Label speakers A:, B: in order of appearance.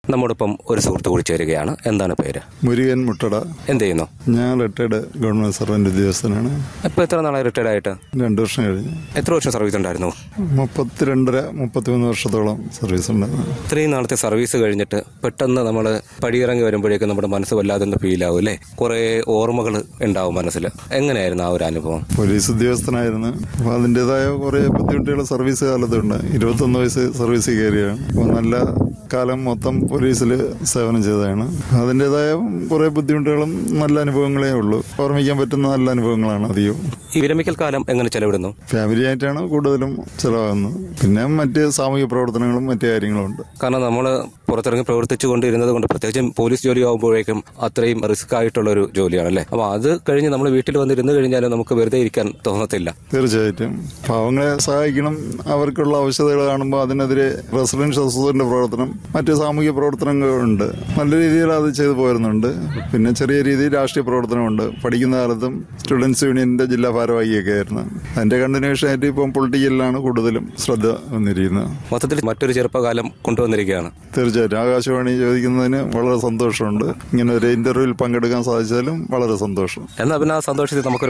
A: നമ്മോടൊപ്പം ഒരു സുഹൃത്ത് കൂടി ചേരുകയാണ് എന്താണ് പേര്
B: മുരുകൻ മുട്ടട
A: എന്ത് ചെയ്യുന്നു
B: ഞാൻ റിട്ടയർഡ് ഗവൺമെന്റ് സർവന്റ് ഉദ്യോഗസ്ഥനാണ്
A: ഇപ്പോൾ എത്ര നാളായി റിട്ടയർഡ് ആയിട്ട്
B: രണ്ടു വർഷം കഴിഞ്ഞ്
A: എത്ര വർഷം സർവീസ് ഉണ്ടായിരുന്നു
B: മുപ്പത്തിരണ്ടര മുപ്പത്തിമൂന്ന് വർഷത്തോളം സർവീസ് ഉണ്ടായിരുന്നു
A: ഇത്രയും നാളത്തെ സർവീസ് കഴിഞ്ഞിട്ട് പെട്ടെന്ന് നമ്മൾ പടിയിറങ്ങി വരുമ്പോഴേക്കും നമ്മുടെ മനസ്സ് വല്ലാതെ ഒന്ന് ഫീൽ ആവും അല്ലേ കുറേ ഓർമ്മകൾ ഉണ്ടാവും മനസ്സിൽ എങ്ങനെയായിരുന്നു ആ ഒരു അനുഭവം
B: പോലീസ് ഉദ്യോഗസ്ഥനായിരുന്നു അപ്പോൾ അതിൻ്റെതായ കുറേ ബുദ്ധിമുട്ടുകൾ സർവീസ് കാലത്തുണ്ട് ഇരുപത്തൊന്ന് വയസ്സ് സർവീസിൽ കയറിയാണ് അപ്പോൾ നല്ല കാലം മൊത്തം പോലീസിൽ സേവനം ചെയ്തതാണ് അതിൻ്റെതായ കുറേ ബുദ്ധിമുട്ടുകളും നല്ല അനുഭവങ്ങളേ ഉള്ളൂ ഓർമ്മിക്കാൻ പറ്റുന്ന നല്ല അനുഭവങ്ങളാണ് അധികവും
A: ഈ വിരമിക്കൽ കാലം എങ്ങനെ ചെലവിടുന്നു
B: ഫാമിലി ആയിട്ടാണ് കൂടുതലും ചിലവാകുന്നത് പിന്നെ മറ്റ് സാമൂഹിക പ്രവർത്തനങ്ങളും മറ്റു കാര്യങ്ങളും ഉണ്ട്
A: കാരണം നമ്മൾ പുറത്തിറങ്ങി പ്രവർത്തിച്ചു കൊണ്ടിരുന്നത് കൊണ്ട് പ്രത്യേകിച്ചും പോലീസ് ജോലി ആകുമ്പോഴേക്കും അത്രയും റിസ്ക് ആയിട്ടുള്ള ഒരു ജോലിയാണല്ലേ അപ്പോൾ അത് കഴിഞ്ഞ് നമ്മൾ വീട്ടിൽ വന്നിരുന്ന് കഴിഞ്ഞാൽ നമുക്ക് വെറുതെ ഇരിക്കാൻ തോന്നത്തില്ല
B: തീർച്ചയായിട്ടും പാവങ്ങളെ സഹായിക്കണം അവർക്കുള്ള ആവശ്യതകൾ കാണുമ്പോൾ അതിനെതിരെ റെസിഡൻഷ്യൽ അസോസിയേഷന്റെ പ്രവർത്തനം മറ്റ് സാമൂഹിക പ്രവർത്തനങ്ങളുണ്ട് നല്ല രീതിയിൽ അത് ചെയ്തു പോരുന്നുണ്ട് പിന്നെ ചെറിയ രീതിയിൽ രാഷ്ട്രീയ പ്രവർത്തനമുണ്ട് പഠിക്കുന്ന കാലത്തും സ്റ്റുഡൻസ് യൂണിയന്റെ ജില്ലാ ഭാരവാഹിയൊക്കെ ആയിരുന്നു അതിന്റെ കണ്ടിന്യൂഷൻ ആയിട്ട് ഇപ്പം പൊളിറ്റിക്കലിലാണ് കൂടുതലും ശ്രദ്ധ വന്നിരിക്കുന്നത്
A: മൊത്തത്തിൽ മറ്റൊരു ചെറുപ്പകാലം കൊണ്ടുവന്നിരിക്കുകയാണ്
B: തീർച്ചയായിട്ടും ആകാശവാണി ചോദിക്കുന്നതിന് വളരെ സന്തോഷമുണ്ട് ഇങ്ങനെ ഒരു ഇന്റർവ്യൂവിൽ പങ്കെടുക്കാൻ സാധിച്ചാലും വളരെ സന്തോഷം
A: എന്നാൽ പിന്നെ ആ സന്തോഷത്തിൽ നമുക്ക്